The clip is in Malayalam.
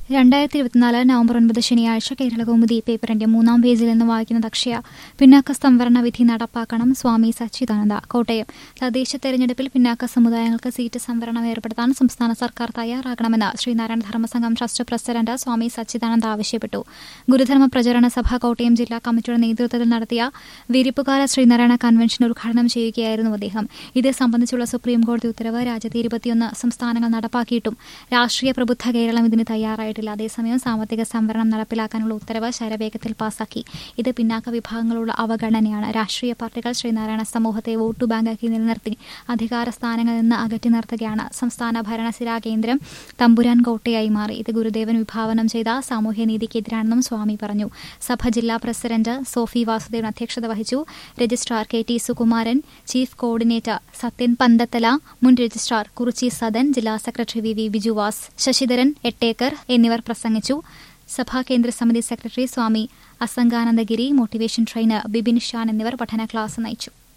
രണ്ടായിരത്തി ഇരുപത്തിനാല് നവംബർ ഒൻപത് ശനിയാഴ്ച കേരളകൗമുദി പേപ്പറിന്റെ മൂന്നാം പേജിൽ നിന്ന് വായിക്കുന്നത് അക്ഷയ പിന്നാക്ക സംവരണ വിധി നടപ്പാക്കണം സ്വാമി സച്ചിദാനന്ദ കോട്ടയം തദ്ദേശ തെരഞ്ഞെടുപ്പിൽ പിന്നാക്ക സമുദായങ്ങൾക്ക് സീറ്റ് സംവരണം ഏർപ്പെടുത്താൻ സംസ്ഥാന സർക്കാർ തയ്യാറാകണമെന്ന് ശ്രീനാരായണ ധർമ്മസംഘം ട്രസ്റ്റ് പ്രസിഡന്റ് സ്വാമി സച്ചിദാനന്ദ ആവശ്യപ്പെട്ടു ഗുരുധർമ്മ പ്രചരണ സഭ കോട്ടയം ജില്ലാ കമ്മിറ്റിയുടെ നേതൃത്വത്തിൽ നടത്തിയ വിരിപ്പുകാല ശ്രീനാരായണ കൺവെൻഷൻ ഉദ്ഘാടനം ചെയ്യുകയായിരുന്നു അദ്ദേഹം ഇത് സംബന്ധിച്ചുള്ള സുപ്രീം കോടതി ഉത്തരവ് രാജ്യത്തെ ഇരുപത്തിയൊന്ന് സംസ്ഥാനങ്ങൾ നടപ്പാക്കിയിട്ടും രാഷ്ട്രീയ പ്രബുദ്ധ കേരളം ഇതിന് തയ്യാറായിട്ടില്ല അതേസമയം സാമ്പത്തിക സംവരണം നടപ്പിലാക്കാനുള്ള ഉത്തരവ് ശരവേഗത്തിൽ പാസാക്കി ഇത് പിന്നാക്ക വിഭാഗങ്ങളുള്ള അവഗണനയാണ് രാഷ്ട്രീയ പാർട്ടികൾ ശ്രീനാരായണ സമൂഹത്തെ വോട്ടു ബാങ്കാക്കി നിലനിർത്തി അധികാര സ്ഥാനങ്ങളിൽ നിന്ന് അകറ്റി നിർത്തുകയാണ് സംസ്ഥാന ഭരണസിരാ കേന്ദ്രം തമ്പുരാൻ കോട്ടയായി മാറി ഇത് ഗുരുദേവൻ വിഭാവനം ചെയ്ത സാമൂഹ്യനീതിക്കെതിരാണെന്നും സ്വാമി പറഞ്ഞു സഭ ജില്ലാ പ്രസിഡന്റ് സോഫി വാസുദേവൻ അധ്യക്ഷത വഹിച്ചു registrar K T Sukumaran chief coordinator Sathyan Panthathala മുൻ രജിസ്ട്രാർ കുറിച്ചി സദൻ ജില്ലാ സെക്രട്ടറി വി വി ബിജുവാസ് ശശിധരൻ എട്ടേക്കർ എന്നിവർ പ്രസംഗിച്ചു സഭാ കേന്ദ്ര സമിതി secretary Swami Asanganandagiri motivation trainer Bibin Shan എന്നിവർ പഠന ക്ലാസ് നയിച്ചു